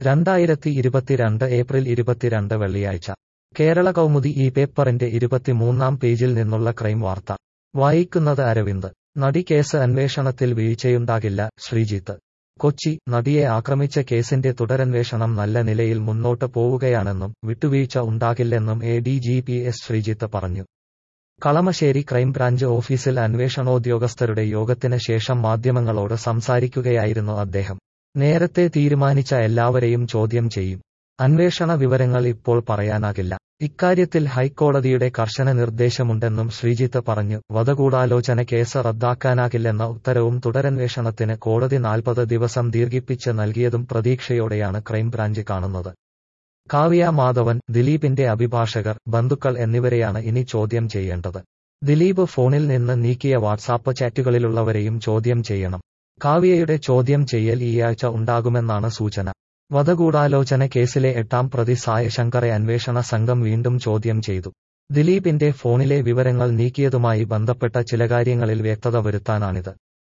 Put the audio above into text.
രണ്ടായിരത്തി ഇരുപത്തിരണ്ട് ഏപ്രിൽ ഇരുപത്തിരണ്ട് വെള്ളിയാഴ്ച കേരള കൗമുദി ഈ പേപ്പറിന്റെ ഇരുപത്തിമൂന്നാം പേജിൽ നിന്നുള്ള ക്രൈം വാർത്ത വായിക്കുന്നത് അരവിന്ദ് നടി കേസ് അന്വേഷണത്തിൽ വീഴ്ചയുണ്ടാകില്ല ശ്രീജിത്ത് കൊച്ചി നടിയെ ആക്രമിച്ച കേസിന്റെ തുടരന്വേഷണം നല്ല നിലയിൽ മുന്നോട്ട് പോവുകയാണെന്നും വിട്ടുവീഴ്ച ഉണ്ടാകില്ലെന്നും A D G P S Sreejith പറഞ്ഞു കളമശ്ശേരി ക്രൈംബ്രാഞ്ച് ഓഫീസിൽ അന്വേഷണോദ്യോഗസ്ഥരുടെ യോഗത്തിന് ശേഷം മാധ്യമങ്ങളോട് സംസാരിക്കുകയായിരുന്നു അദ്ദേഹം നേരത്തെ തീരുമാനിച്ച എല്ലാവരെയും ചോദ്യം ചെയ്യും അന്വേഷണ വിവരങ്ങൾ ഇപ്പോൾ പറയാനാകില്ല ഇക്കാര്യത്തിൽ ഹൈക്കോടതിയുടെ കർശന നിർദ്ദേശമുണ്ടെന്നും ശ്രീജിത്ത് പറഞ്ഞു വധഗൂഢാലോചന കേസ് റദ്ദാക്കാനാകില്ലെന്ന ഉത്തരവും തുടരന്വേഷണത്തിന് കോടതി നാൽപ്പത് ദിവസം ദീർഘിപ്പിച്ച് നൽകിയതും പ്രതീക്ഷയോടെയാണ് ക്രൈംബ്രാഞ്ച് കാണുന്നത് കാവ്യ മാധവൻ ദിലീപിന്റെ അഭിഭാഷകർ ബന്ധുക്കൾ എന്നിവരെയാണ് ഇനി ചോദ്യം ചെയ്യേണ്ടത് ദിലീപ് ഫോണിൽ നിന്ന് നീക്കിയ വാട്സാപ്പ് ചാറ്റുകളിലുള്ളവരെയും ചോദ്യം ചെയ്യണം കാവ്യയുടെ ചോദ്യം ചെയ്യൽ ഈയാഴ്ച ഉണ്ടാകുമെന്നാണ് സൂചന വധഗൂഢാലോചന കേസിലെ എട്ടാം പ്രതി സായ ശങ്കറെ അന്വേഷണ സംഘം വീണ്ടും ചോദ്യം ചെയ്തു ദിലീപിന്റെ ഫോണിലെ വിവരങ്ങൾ നീക്കിയതുമായി ബന്ധപ്പെട്ട ചില കാര്യങ്ങളിൽ വ്യക്തത വരുത്താനാണിത്